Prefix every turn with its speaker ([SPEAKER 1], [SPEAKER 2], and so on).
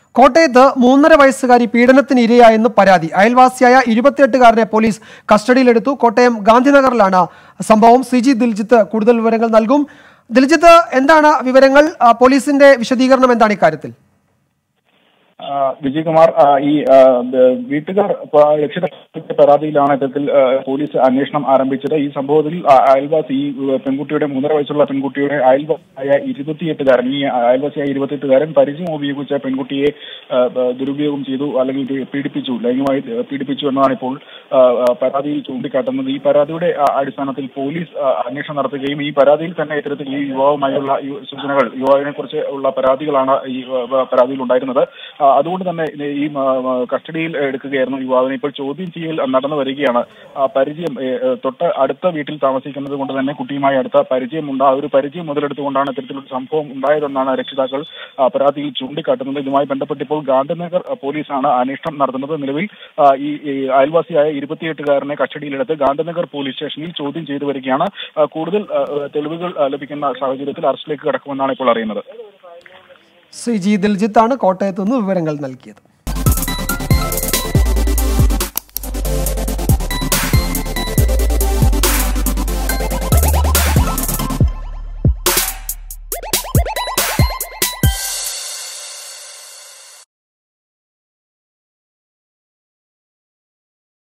[SPEAKER 1] കോട്ടയത്ത് മൂന്നര വയസ്സുകാരി പീഡനത്തിന് ഇരയായെന്ന് പരാതി അയൽവാസിയായ ഇരുപത്തിയെട്ടുകാരനെ പോലീസ് കസ്റ്റഡിയിലെടുത്തു കോട്ടയം ഗാന്ധിനഗറിലാണ് സംഭവം സി ജി ദിൽജിത്ത് കൂടുതൽ വിവരങ്ങൾ നൽകും ദിൽജിത്ത് എന്താണ് വിവരങ്ങൾ ആ, പോലീസിന്റെ വിശദീകരണം എന്താണ് ഇക്കാര്യത്തിൽ
[SPEAKER 2] ആ, വിജയകുമാർ ആ, ഈ ആ, ബ- വീട്ടുകാർ പ- രക്ഷിതാക്കളുടെ പരാതിയിലാണ് ഇത്തരത്തിൽ ആ, പോലീസ് അന്വേഷണം ആരംഭിച്ചത് ഈ സംഭവത്തിൽ ആ, അയൽവാസി ഈ ആ, പെൺകുട്ടിയുടെ മൂന്നര വയസ്സുള്ള പെൺകുട്ടിയുടെ അയൽവാസിയായ ഇരുപത്തിയെട്ടുകാരൻ ഈ അയൽവാസിയായ ഇരുപത്തിയെട്ടുകാരൻ പരിചയം ഉപയോഗിച്ച പെൺകുട്ടിയെ ആ, ബ- ദുരുപയോഗം ചെയ്തു അല്ലെങ്കിൽ ഇത് പീഡിപ്പിച്ചു ലൈംഗികമായി ആ, പീഡിപ്പിച്ചു എന്നതാണ് ഇപ്പോൾ ആ, ആ, പരാതിയിൽ ചൂണ്ടിക്കാട്ടുന്നത് ഈ പരാതിയുടെ ആ, അടിസ്ഥാനത്തിൽ പോലീസ് ആ, അന്വേഷണം നടത്തുകയും ഈ പരാതിയിൽ തന്നെ ഇത്തരത്തിൽ ഈ യുവാവുമായുള്ള ഈ സൂചനകൾ യുവാവിനെ കുറിച്ച് ഉള്ള പരാതികളാണ് ഈ ആ, പരാതിയിൽ ഉണ്ടായിരുന്നത് ആ, അതുകൊണ്ട് തന്നെ ഇത് ഈ ആ, ആ, കസ്റ്റഡിയിൽ എടുക്കുകയായിരുന്നു യുവാവിനെ ഇപ്പോൾ ചോദ്യം ചെയ്യൽ നടന്നു വരികയാണ് ആ, പരിചയം ഏ, ഏ, തൊട്ട് അടുത്ത വീട്ടിൽ താമസിക്കുന്നത് കൊണ്ട് തന്നെ കുട്ടിയുമായി അടുത്ത പരിചയമുണ്ട് ആ ഒരു പരിചയം മുതലെടുത്തുകൊണ്ടാണ് ഇത്തരത്തിലൊരു സംഭവം ഉണ്ടായതെന്നാണ് രക്ഷിതാക്കൾ ആ, പരാതിയിൽ ചൂണ്ടിക്കാട്ടുന്നത് ഇതുമായി ബന്ധപ്പെട്ട് ഇപ്പോൾ ഗാന്ധിനഗർ ആ, പോലീസാണ് അന്വേഷണം നടത്തുന്നത് നിലവിൽ ആ, ഈ ഈ അയൽവാസിയായ ഇരുപത്തിയെട്ടുകാരനെ കസ്റ്റഡിയിലെടുത്ത് ഗാന്ധിനഗർ പോലീസ് സ്റ്റേഷനിൽ ചോദ്യം ചെയ്തു വരികയാണ് ആ, കൂടുതൽ ആ, തെളിവുകൾ ആ, ലഭിക്കുന്ന സാഹചര്യത്തിൽ അറസ്റ്റിലേക്ക് കടക്കുമെന്നാണ് ഇപ്പോൾ അറിയുന്നത്
[SPEAKER 1] സി ജി ദിൽജിത്താണ് കോട്ടയത്ത് നിന്ന് വിവരങ്ങൾ നൽകിയത്